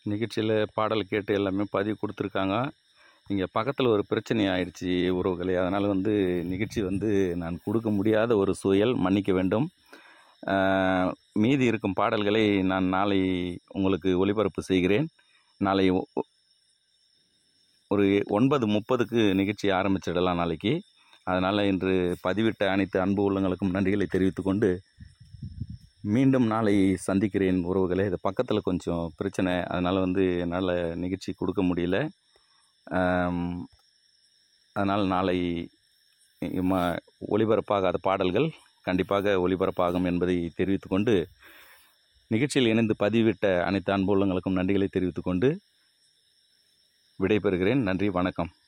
நிகழ்ச்சியில் பாடல் கேட்டு எல்லாமே பதிவு கொடுத்துருக்காங்க இங்கே பக்கத்தில் ஒரு பிரச்சனை ஆயிடுச்சு உறவுகளே அதனால் வந்து நிகழ்ச்சி வந்து நான் கொடுக்க முடியாத ஒரு சூழல் மன்னிக்க வேண்டும் ஆஹ், மீதி இருக்கும் பாடல்களை நான் நாளை உங்களுக்கு ஒளிபரப்பு செய்கிறேன் நாளை ஒ- ஒ- ஒரு ஒன்பது முப்பதுக்கு நிகழ்ச்சி ஆரம்பிச்சிடலாம் நாளைக்கு அதனால் இன்று பதிவிட்ட அனைத்து அன்பு உள்ளங்களுக்கும் நன்றிகளை தெரிவித்துக்கொண்டு மீண்டும் நாளை சந்திக்கிறேன் உறவுகளே இது பக்கத்தில் கொஞ்சம் பிரச்சனை அதனால் வந்து என்னால் நிகழ்ச்சி கொடுக்க முடியல ஆம், அதனால் நாளை ம ஒளிபரப்பாகாத பாடல்கள் கண்டிப்பாக ஒளிபரப்பாகும் என்பதை தெரிவித்துக்கொண்டு நிகழ்ச்சியில் இணைந்து பதிவிட்ட அனைத்து அன்பு உள்ளங்களுக்கும் நன்றிகளை தெரிவித்துக்கொண்டு விடைபெறுகிறேன் நன்றி வணக்கம்